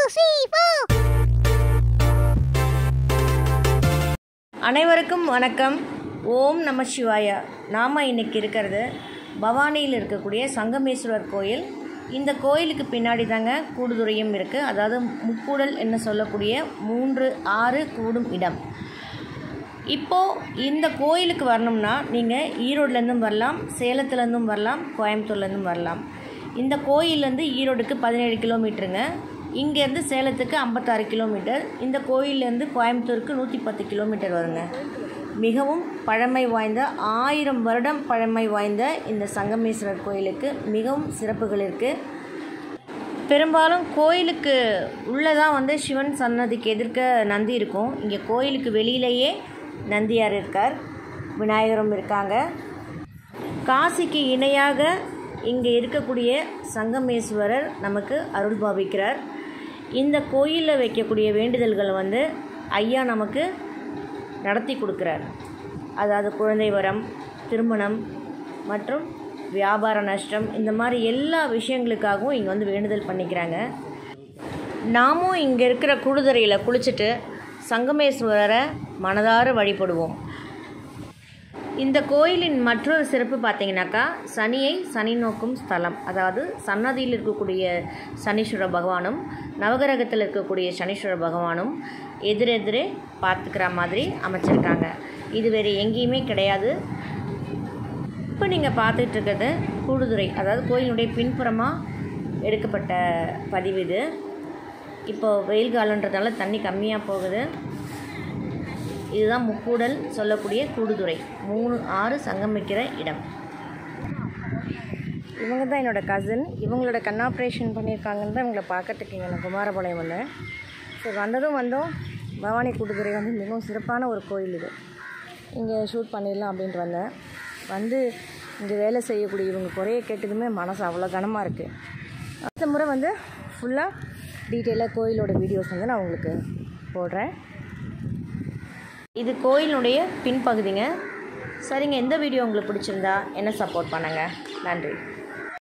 three, four. அனைவருக்கும் வணக்கம் ஓம் நம சிவாயா நாம் இன்னைக்கு இருக்கிறது பவானியில் இருக்கக்கூடிய சங்கமேஸ்வரர் கோயில் இந்த கோயிலுக்கு பின்னாடி தாங்க கூடுதுறையும் இருக்குது அதாவது முக்கூடல் என்ன சொல்லக்கூடிய மூன்று ஆறு கூடும் இடம் இப்போது இந்த கோயிலுக்கு வரணும்னா நீங்கள் ஈரோட்லேருந்தும் வரலாம் சேலத்துலேருந்தும் வரலாம் கோயம்புத்தூர்லேருந்தும் வரலாம் இந்த கோயிலேருந்து ஈரோடுக்கு பதினேழு கிலோமீட்டருங்க இங்கேருந்து சேலத்துக்கு ஐம்பத்தாறு கிலோமீட்டர் இந்த கோயிலேருந்து கோயம்புத்தூருக்கு நூற்றி பத்து கிலோமீட்டர் வருங்க மிகவும் பழமை வாய்ந்த ஆயிரம் வருடம் பழமை வாய்ந்த இந்த சங்கமேஸ்வரர் கோயிலுக்கு மிகவும் சிறப்புகள் இருக்குது பெரும்பாலும் கோயிலுக்கு உள்ளே தான் வந்து சிவன் சன்னதிக்கு எதிர்க்க நந்தி இருக்கும் இங்கே கோயிலுக்கு வெளியிலேயே நந்தியார் இருக்கார் விநாயகரும் இருக்காங்க காசிக்கு இணையாக இங்கே இருக்கக்கூடிய சங்கமேஸ்வரர் நமக்கு அருள் பாவிக்கிறார் இந்த கோயிலில் வைக்கக்கூடிய வேண்டுதல்கள் வந்து ஐயா நமக்கு நடத்தி கொடுக்குறார் அதாவது குழந்தை வரம் திருமணம் மற்றும் வியாபார நஷ்டம் இந்த மாதிரி எல்லா விஷயங்களுக்காகவும் இங்கே வந்து வேண்டுதல் பண்ணிக்கிறாங்க நாமும் இங்கே இருக்கிற குழுதுறையில் குளிச்சுட்டு சங்கமேஸ்வரரை மனதார வழிபடுவோம் இந்த கோயிலின் மற்றொரு சிறப்பு பார்த்தீங்கன்னாக்கா சனியை சனி நோக்கும் ஸ்தலம் அதாவது சன்னதியில் இருக்கக்கூடிய சனீஸ்வர பகவானும் நவகிரகத்தில் இருக்கக்கூடிய சனீஸ்வர பகவானும் எதிரெதிரே பார்த்துக்கிற மாதிரி அமைச்சிருக்காங்க இது வேறு எங்கேயுமே கிடையாது இப்போ நீங்கள் பார்த்துட்டு இருக்கிறது கூடுதுறை அதாவது கோயிலுடைய பின்புறமாக எடுக்கப்பட்ட பதிவு இது இப்போ வெயில் காலன்றதால தண்ணி கம்மியாக போகுது இதுதான் முக்கூடல் சொல்லக்கூடிய கூடுதுறை மூணு ஆறு சங்கமிக்கிற இடம் இவங்க தான் என்னோடய கசின் இவங்களோட கண் ஆப்ரேஷன் பண்ணியிருக்காங்கன்னு தான் இவங்களை பார்க்கறதுக்கு இங்கே நான் குமாரபாளையம் வந்தேன் ஸோ வந்ததும் வந்தோம் பவானி கூடுதுறை வந்து மிகவும் சிறப்பான ஒரு கோயில் இது இங்கே ஷூட் பண்ணிடலாம் அப்படின்ட்டு வந்தேன் வந்து இங்கே வேலை செய்யக்கூடிய இவங்க குறைய கேட்டதுமே மனசு அவ்வளோ கனமாக இருக்குது அடுத்த முறை வந்து ஃபுல்லாக டீட்டெயிலாக கோயிலோட வீடியோஸ் வந்து நான் உங்களுக்கு போடுறேன் இது கோயிலுடைய பின்பகுதிங்க சரிங்க எந்த வீடியோ உங்களுக்கு பிடிச்சிருந்தா என்ன சப்போர்ட் பண்ணுங்கள் நன்றி